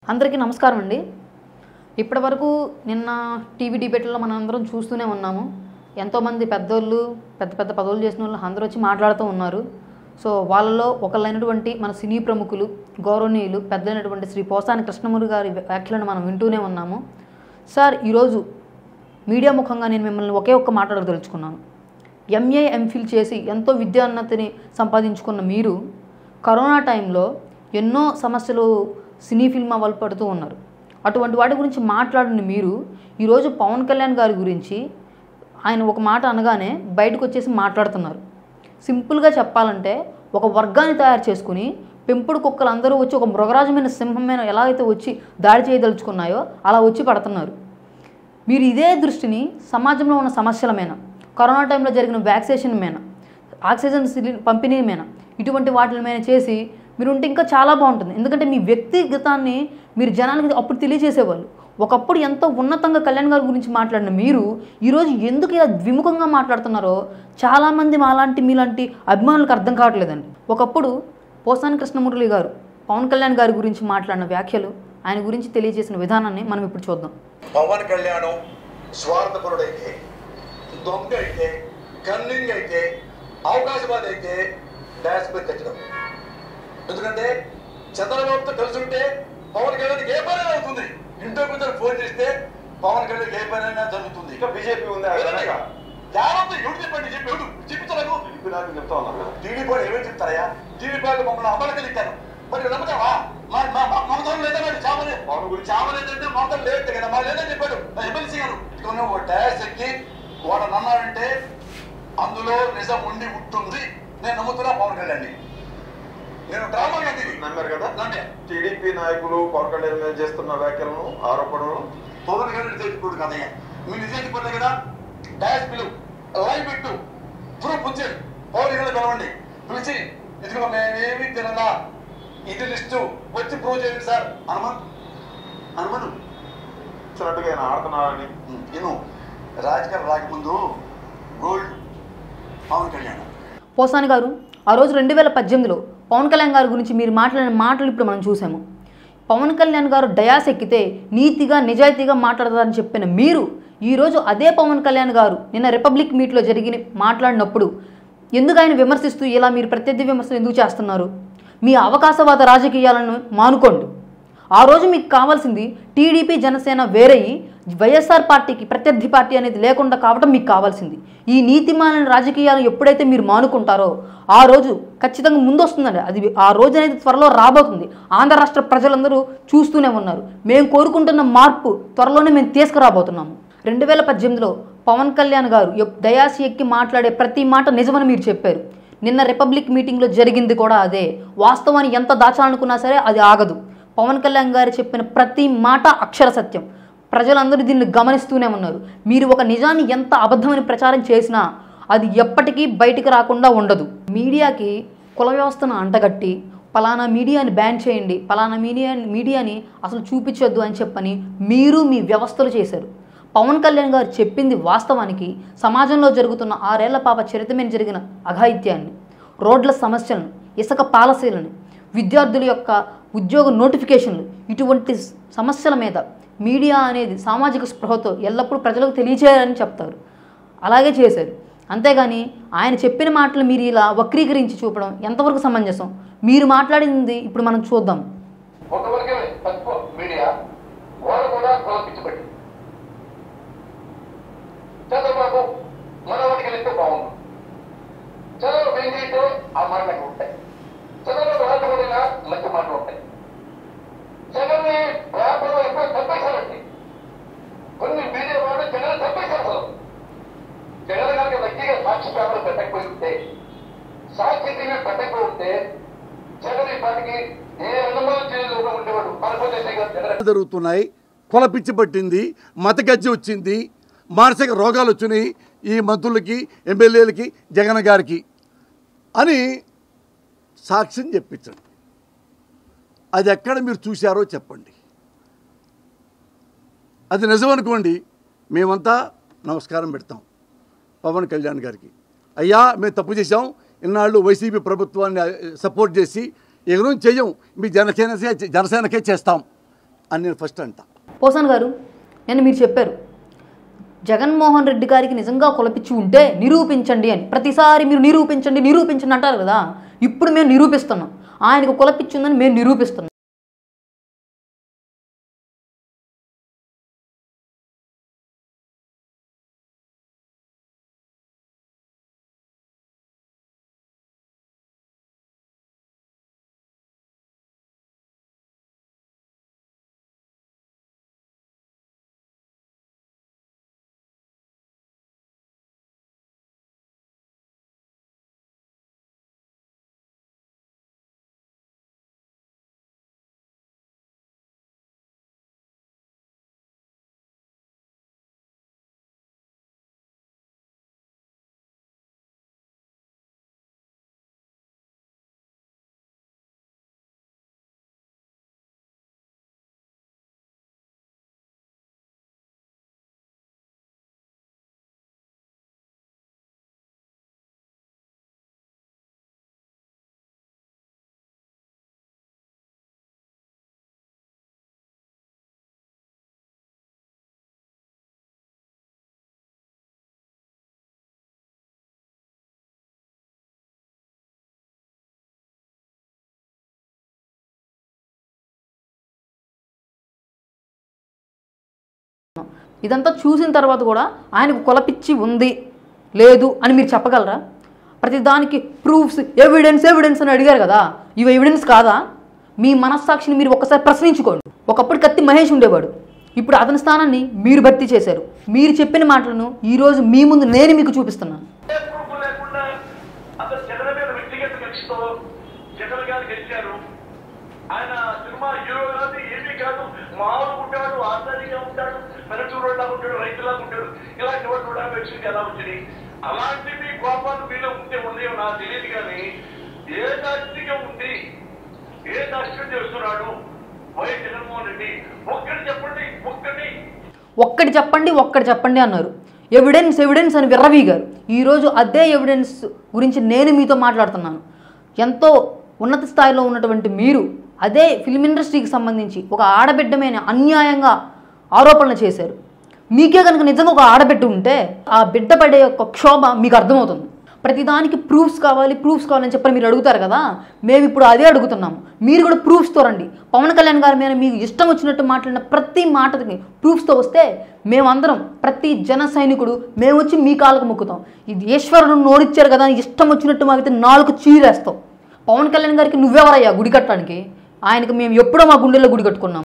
అందరికీ నమస్కారం అండి ఇప్పటి వరకు నిన్న టీవీ డిబేట్లో మనం అందరం చూస్తూనే ఉన్నాము ఎంతోమంది పెద్దోళ్ళు పెద్ద పెద్ద పదవులు చేసిన వాళ్ళు అందరూ వచ్చి మాట్లాడుతూ ఉన్నారు సో వాళ్ళలో ఒకళ్ళైనటువంటి మన సినీ ప్రముఖులు గౌరవనీయులు పెద్దలైనటువంటి శ్రీ పోసాని కృష్ణమూరి గారి వ్యాఖ్యలను మనం వింటూనే ఉన్నాము సార్ ఈరోజు మీడియా ముఖంగా నేను మిమ్మల్ని ఒకే ఒక్క మాట్లాడదలుచుకున్నాను ఎంఏ ఎంఫిల్ చేసి ఎంతో విద్యాన్నతిని సంపాదించుకున్న మీరు కరోనా టైంలో ఎన్నో సమస్యలు సినీ ఫిల్మ్ వాళ్ళు పడుతూ ఉన్నారు అటువంటి వాటి గురించి మాట్లాడిన మీరు ఈరోజు పవన్ కళ్యాణ్ గారి గురించి ఆయన ఒక మాట అనగానే బయటకు వచ్చేసి మాట్లాడుతున్నారు సింపుల్గా చెప్పాలంటే ఒక వర్గాన్ని తయారు చేసుకుని పెంపుడు కుక్కలు అందరూ వచ్చి ఒక మృగరాజమైన సింహమైన ఎలా అయితే వచ్చి దాడి చేయదలుచుకున్నాయో అలా వచ్చి పడుతున్నారు మీరు ఇదే దృష్టిని సమాజంలో ఉన్న సమస్యల మీద కరోనా టైంలో జరిగిన వ్యాక్సినేషన్ మీద ఆక్సిజన్ సిలి- పంపిణీ మీద ఇటువంటి వాటి మీద చేసి మీరు ఉంటే ఇంకా చాలా బాగుంటుంది ఎందుకంటే మీ వ్యక్తిగతాన్ని మీరు జనానికి అప్పుడు తెలియజేసేవాళ్ళు ఒకప్పుడు ఎంతో ఉన్నతంగా కళ్యాణ్ గారి గురించి మాట్లాడిన మీరు ఈరోజు ఎందుకు ఇలా ద్విముఖంగా మాట్లాడుతున్నారో చాలామంది మాలాంటి మీలాంటి అభిమానులకు అర్థం కావట్లేదండి ఒకప్పుడు పోసాని కృష్ణమురళి గారు పవన్ కళ్యాణ్ గారి గురించి మాట్లాడిన వ్యాఖ్యలు ఆయన గురించి తెలియజేసిన విధానాన్ని మనం ఇప్పుడు చూద్దాం పవన్ కళ్యాణ్ స్వార్థపరుడైతే దొంగ అయితే కన్నింగ్ అయితే అవకాశవాది అయితే డాష్ మీద తెచ్చడం ఎందుకంటే చంద్రబాబుతో కలిసి ఉంటే పవన్ కళ్యాణ్కి ఏ పని అవుతుంది ఇంట్లో కూర్చొని ఫోన్ చేస్తే పవన్ కళ్యాణ్ ఏ పని అయినా జరుగుతుంది ఇంకా బీజేపీ ఉంది ఆ వెనక. యావత్తు ఎవడు చెప్పండి చెప్పి ఎవడు చెప్తారు టీడీపీ నాయకులు చెప్తా ఉన్నారు కదా. టీడీపీ వాళ్ళు ఏమేమి చెప్తారయ్యా టీడీపీ వాళ్ళు మమ్మల్ని అమలకెళ్ళిస్తారు మరి నమ్ముతావా మా మా మా మమతం లేదన్నాడు చావలే పవన్ గురించి చావలేదంటే మమతం లేదు కదా మా లేదని చెప్పాడు నా ఎమ్మెల్సీ గారు ఇదిగోనే ఒక డాష్ ఎక్కి వాడు అన్నాడంటే అందులో నిజం ఉండి ఉంటుంది నేను నమ్ముతున్నా పవన్ కళ్యాణ్ నేను డ్రామా కాదు ఇది. నమ్మారు కదా నమ్మే. టీడీపీ నాయకులు పవన్ కళ్యాణ్ మీద చేస్తున్న వ్యాఖ్యలను ఆరోపణలు పవన్ కళ్యాణ్ చేతిపోడు కదయ్యా మీరు నిజం చెప్పారు కదా డాష్ పిలువు లైవ్ పెట్టు ప్రూఫ్ ఉంచారు పవన్ కళ్యాణ్ పిలవండి పిలిచి ఇదిగో మేమేమి తినలా ఇది లిస్టు వచ్చి ప్రూవ్ చేయండి సార్ అనుమన్ అనుమను ఇచ్చినట్టుగా ఆయన ఆడుతున్నారని నేను రాజకీయాలు రాకముందు గోల్డ్ పవన్ కళ్యాణ్ పోసాని గారు ఆ రోజు రెండు వేల పద్దెనిమిదిలో పవన్ కళ్యాణ్ గారి గురించి మీరు మాట్లాడిన మాటలు ఇప్పుడు మనం చూసాము పవన్ కళ్యాణ్ గారు డయాస్ ఎక్కితే నీతిగా నిజాయితీగా మాట్లాడతారని చెప్పిన మీరు ఈరోజు అదే పవన్ కళ్యాణ్ గారు నిన్న రిపబ్లిక్ మీట్లో జరిగిన మాట్లాడినప్పుడు ఎందుకు ఆయన విమర్శిస్తూ ఇలా మీరు ప్రత్యర్థి విమర్శలు ఎందుకు చేస్తున్నారు మీ అవకాశవాద రాజకీయాలను మానుకోండి ఆ రోజు మీకు కావాల్సింది టీడీపీ జనసేన వేరయి వైఎస్ఆర్ పార్టీకి ప్రత్యర్థి పార్టీ అనేది లేకుండా కావటం మీకు కావాల్సింది ఈ నీతిమాలిన రాజకీయాలు ఎప్పుడైతే మీరు మానుకుంటారో ఆ రోజు ఖచ్చితంగా ముందు వస్తుందండి అది ఆ రోజు అనేది త్వరలో రాబోతుంది ఆంధ్ర రాష్ట్ర ప్రజలందరూ చూస్తూనే ఉన్నారు మేము కోరుకుంటున్న మార్పు త్వరలోనే మేము తీసుకురాబోతున్నాము రెండు వేల పద్దెనిమిదిలో పవన్ కళ్యాణ్ గారు ఎప్- దయాసి ఎక్కి మాట్లాడే ప్రతి మాట నిజమని మీరు చెప్పారు నిన్న రిపబ్లిక్ మీటింగ్లో జరిగింది కూడా అదే వాస్తవాన్ని ఎంత దాచాలనుకున్నా సరే అది ఆగదు పవన్ కళ్యాణ్ గారు చెప్పిన ప్రతి మాట అక్షర సత్యం ప్రజలందరూ దీన్ని గమనిస్తూనే ఉన్నారు మీరు ఒక నిజాన్ని ఎంత అబద్ధమని ప్రచారం చేసినా అది ఎప్పటికీ బయటికి రాకుండా ఉండదు మీడియాకి కుల వ్యవస్థను అంటగట్టి పలానా మీడియాని బ్యాన్ చేయండి పలానా మీడియా మీడియాని అసలు చూపించొద్దు అని చెప్పని మీరు మీ వ్యవస్థలు చేశారు పవన్ కళ్యాణ్ గారు చెప్పింది వాస్తవానికి సమాజంలో జరుగుతున్న ఆరేళ్ల పాప చరిత్ర మీద జరిగిన అఘాయిత్యాన్ని రోడ్ల సమస్యలను ఇసుక పాలసీలను విద్యార్థుల యొక్క ఉద్యోగ నోటిఫికేషన్లు ఇటువంటి స- సమస్యల మీద మీడియా అనేది సామాజిక స్పృహతో ఎల్లప్పుడూ ప్రజలకు తెలియచేయాలని చెప్తారు అలాగే చేశారు అంతేగాని ఆయన చెప్పిన మాటలు మీరు ఇలా వక్రీకరించి చూపడం ఎంతవరకు సమంజసం మీరు మాట్లాడింది ఇప్పుడు మనం చూద్దాం కొంతవరకే తక్కువ మీడియా వాళ్ళు కూడా కులపించబడి చంద్రబాబు మనవాడికి వెళ్తే బాగుండు చంద్రబాబు వెంకయ్యతో ఆ మాటలు ఉంటాయి చంద్రబాబు రాకపోయినా మంచి మాటలు ఉంటాయి జగన్ని పేపర్లో ఎప్పుడో తప్పేశారండి కొన్ని మీడియా వాళ్ళు జగన్ తప్పేశారు అసలు జగన్ గారికి వ్యక్తిగా సాక్షి పేపర్ పెట్టకపోయి ఉంటే సాక్షి టీవీ పెట్టకపోయి ఉంటే జగన్ ఈ పాటికి ఏ అనుమతి జైల్లో ఉండేవాడు పరపతి జగన్ జరుగుతున్నాయి కుల పిచ్చి పట్టింది మతగజ్జి వచ్చింది మానసిక రోగాలు వచ్చినాయి ఈ మంత్రులకి ఎమ్మెల్యేలకి జగన్ గారికి అని సాక్ష్యం చెప్పించండి అది ఎక్కడ మీరు చూశారో చెప్పండి అది నిజమనుకోండి మేమంతా నమస్కారం పెడతాం పవన్ కళ్యాణ్ గారికి అయ్యా మేము తప్పు చేశాం ఇన్నాళ్ళు వైసీపీ ప్రభుత్వాన్ని సపోర్ట్ చేసి ఎగరం చెయ్యం మీ జనసేన జనసేనకే చేస్తాం అని నేను ఫస్ట్ అంటా పోసాన్ గారు నేను మీరు చెప్పారు జగన్మోహన్ రెడ్డి గారికి నిజంగా కులపిచ్చి ఉంటే నిరూపించండి అని ప్రతిసారి మీరు నిరూపించండి నిరూపించండి అంటారు కదా ఇప్పుడు మేము నిరూపిస్తున్నాం ఆయనకు కులపిచ్చి ఉందని మేము నిరూపిస్తున్నాం ఇదంతా చూసిన తర్వాత కూడా ఆయనకు కులపిచ్చి ఉంది లేదు అని మీరు చెప్పగలరా ప్రతి దానికి ప్రూఫ్స్ ఎవిడెన్స్ ఎవిడెన్స్ అని అడిగారు కదా ఇవి ఎవిడెన్స్ కాదా మీ మనస్సాక్షిని మీరు ఒక్కసారి ప్రశ్నించుకోండి ఒకప్పుడు కత్తి మహేష్ ఉండేవాడు ఇప్పుడు అతని స్థానాన్ని మీరు భర్తీ చేశారు మీరు చెప్పిన మాటలను ఈరోజు మీ ముందు నేను మీకు చూపిస్తున్నాను ఏ ప్రూఫ్ లేకుండా అతను జగన్ మీద వ్యక్తిగత కక్షతో జగన్ గారు గెలిచారు ఆయన సినిమా హీరో కాదు ఏమీ కాదు మామూలు ఉంటాడు ఆచార్యంగా ఉంటాడు పల్లెటూరులా ఉంటాడు రైతులాగా ఉంటాడు ఇలాంటి వాడు కూడా వ్యక్తికి ఎలా వచ్చింది అలాంటి మీ కోపాలు మీలో ఉంటే ఉన్నాయో నాకు తెలియదు కానీ ఏ దాస్తిగా ఉంది ఏ దాస్యం చేస్తున్నాడు వైఎస్ జగన్మోహన్ రెడ్డి ఒక్కటి చెప్పండి ఒక్కటి ఒక్కటి చెప్పండి ఒక్కటి చెప్పండి అన్నారు ఎవిడెన్స్ ఎవిడెన్స్ అని విర్రవీగారు ఈరోజు అదే ఎవిడెన్స్ గురించి నేను మీతో మాట్లాడుతున్నాను ఎంతో ఉన్నత స్థాయిలో ఉన్నటువంటి మీరు అదే ఫిల్మ్ ఇండస్ట్రీకి సంబంధించి ఒక ఆడబిడ్డమైన అన్యాయంగా ఆరోపణలు చేశారు మీకే కనుక నిజంగా ఒక ఆడబిడ్డ ఉంటే ఆ బిడ్డ పడే యొక్క క్షోభ మీకు అర్థమవుతుంది ప్రతిదానికి ప్రూఫ్స్ కావాలి ప్రూఫ్స్ కావాలని చెప్పని మీరు అడుగుతారు కదా మేము ఇప్పుడు అదే అడుగుతున్నాము మీరు కూడా ప్రూఫ్స్తో రండి పవన్ కళ్యాణ్ గారి మీద మీకు ఇష్టం వచ్చినట్టు మాట్లాడిన ప్రతి మాటకి ప్రూఫ్స్తో వస్తే మేమందరం ప్రతి జన సైనికుడు మేము వచ్చి మీ కాళ్ళకు మొక్కుతాం ఇది ఈశ్వరుడు నోడిచ్చారు కదా అని ఇష్టం వచ్చినట్టు మాకైతే నాలుగు చీరేస్తాం పవన్ కళ్యాణ్ గారికి నువ్వెవరయ్యా గుడి కట్టడానికి ఆయనకి మేము ఎప్పుడో మా గుండెల్లో గుడి కట్టుకున్నాం